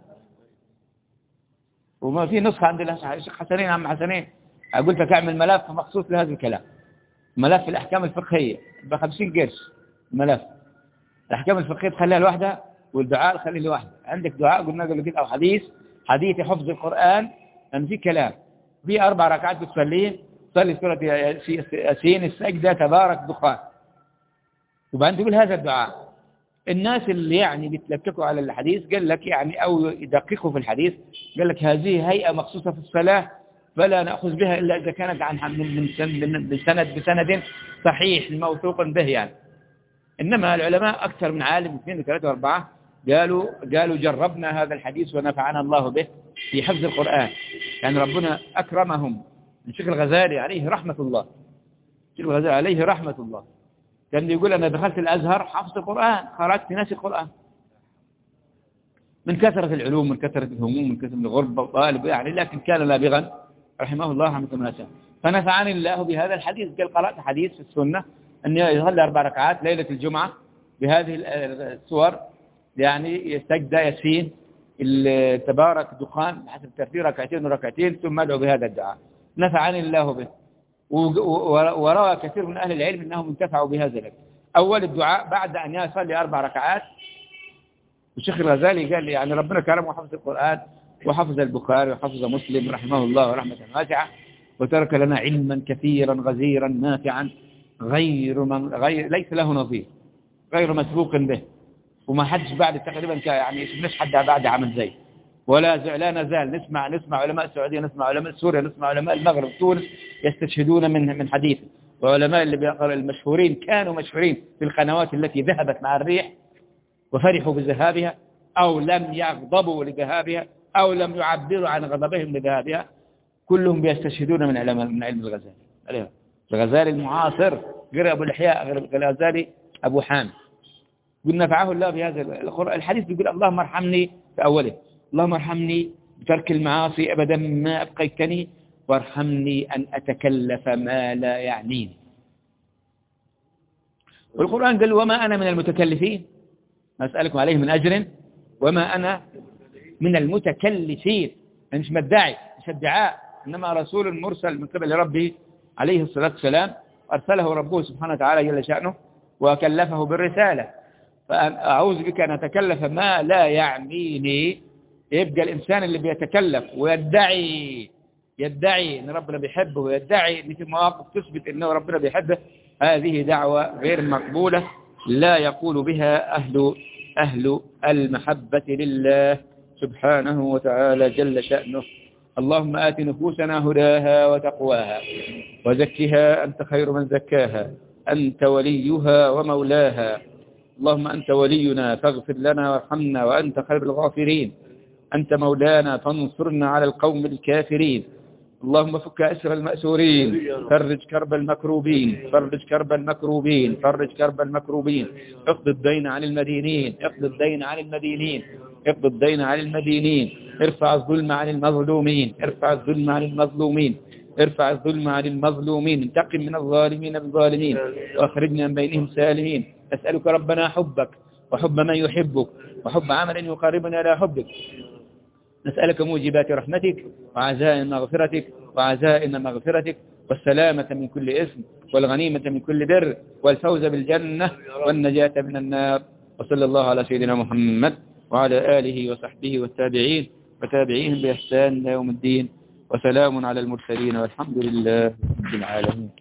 وما في نسخة عند الشيخ حسنين عم حسنين قلت لك اعمل ملف مخصوص لهذا الكلام ملف الأحكام الفقهية ب 50 قرش ملف الأحكام الفقهية تخليها لوحدها والدعاء خليه لوحده عندك دعاء قلنا قبل كده أو حديث حديث حفظ القرآن أن في كلام في أربع ركعات بتصليه تصلي سورة ياسين السجدة تبارك دخان وبعدين تقول هذا الدعاء الناس اللي يعني بيتلككوا على الحديث قال لك يعني أو يدققوا في الحديث قال لك هذه هيئة مخصوصة في الصلاة فلا نأخذ بها إلا إذا كانت عن من بسند بسند صحيح موثوق به يعني إنما العلماء أكثر من عالم اثنين وثلاثة وأربعة قالوا قالوا جربنا هذا الحديث ونفعنا الله به في حفظ القرآن يعني ربنا أكرمهم الشيخ الغزالي عليه رحمة الله الشيخ الغزالي عليه رحمة الله كان يقول أنا دخلت الأزهر حفظ القرآن خرجت ناسي القرآن من كثرة العلوم من كثرة الهموم من كثرة الغربة وطالب يعني لكن كان لابغا رحمه الله رحمة الله فنفعني الله بهذا الحديث قال قرأت حديث في السنة أن يصلي أربع ركعات ليلة الجمعة بهذه السور يعني يستجدى يسين تبارك دخان حسب الترتيب ركعتين وركعتين ثم ادعو بهذا الدعاء نفعني الله به وروى كثير من أهل العلم أنهم انتفعوا بهذا لك أول الدعاء بعد أن يصلي أربع ركعات الشيخ الغزالي قال لي يعني ربنا كرمه وحفظ القرآن وحفظ البخاري وحفظ مسلم رحمه الله رحمة واسعة وترك لنا علما كثيرا غزيرا نافعا غير من غير ليس له نظير غير مسبوق به وما حدش بعد تقريبا يعني مش حد بعد عمل زي ولا لا نزال نسمع نسمع علماء السعودية نسمع علماء سوريا نسمع علماء المغرب تونس يستشهدون من من حديثه وعلماء اللي بيقرأ المشهورين كانوا مشهورين في القنوات التي ذهبت مع الريح وفرحوا بذهابها أو لم يغضبوا لذهابها أو لم يعبروا عن غضبهم لذهابها كلهم بيستشهدون من علم من علم الغزالي الغزالي المعاصر غير أبو الإحياء غير الغزالي أبو حامد قل نفعه الله بهذا القرآن الحديث بيقول اللهم ارحمني في أوله اللهم ارحمني بترك المعاصي أبدا ما أبقيتني وارحمني أن أتكلف ما لا يعنيني والقرآن قال وما أنا من المتكلفين أسألكم عليه من أجر وما أنا من المتكلفين مش مدعي مش ادعاء إنما رسول مرسل من قبل ربه عليه الصلاة والسلام أرسله ربه سبحانه وتعالى جل شأنه وكلفه بالرسالة فأعوذ بك أن أتكلف ما لا يعنيني يبقى الإنسان اللي بيتكلف ويدعي يدعي أن ربنا بيحبه ويدعي أن في مواقف تثبت أنه ربنا بيحبه هذه دعوة غير مقبولة لا يقول بها أهل أهل المحبة لله سبحانه وتعالى جل شأنه اللهم آت نفوسنا هداها وتقواها وزكها أنت خير من زكاها أنت وليها ومولاها اللهم أنت ولينا فاغفر لنا وارحمنا وأنت خير الغافرين أنت مولانا فانصرنا على القوم الكافرين اللهم فك أسر المأسورين فرج كرب المكروبين فرج كرب المكروبين فرج كرب المكروبين اقض الدين عن المدينين اقض الدين عن المدينين اقض الدين عن المدينين ارفع الظلم عن المظلومين ارفع الظلم عن المظلومين ارفع الظلم عن المظلومين انتقم من الظالمين بالظالمين واخرجنا من بينهم سالمين أسألك ربنا حبك وحب من يحبك وحب عمل يقاربنا إلى حبك نسألك موجبات رحمتك وعزائم مغفرتك وعزائم مغفرتك والسلامة من كل اسم والغنيمة من كل بر والفوز بالجنة والنجاة من النار وصلى الله على سيدنا محمد وعلى آله وصحبه والتابعين وتابعيهم بإحسان يوم الدين وسلام على المرسلين والحمد لله رب العالمين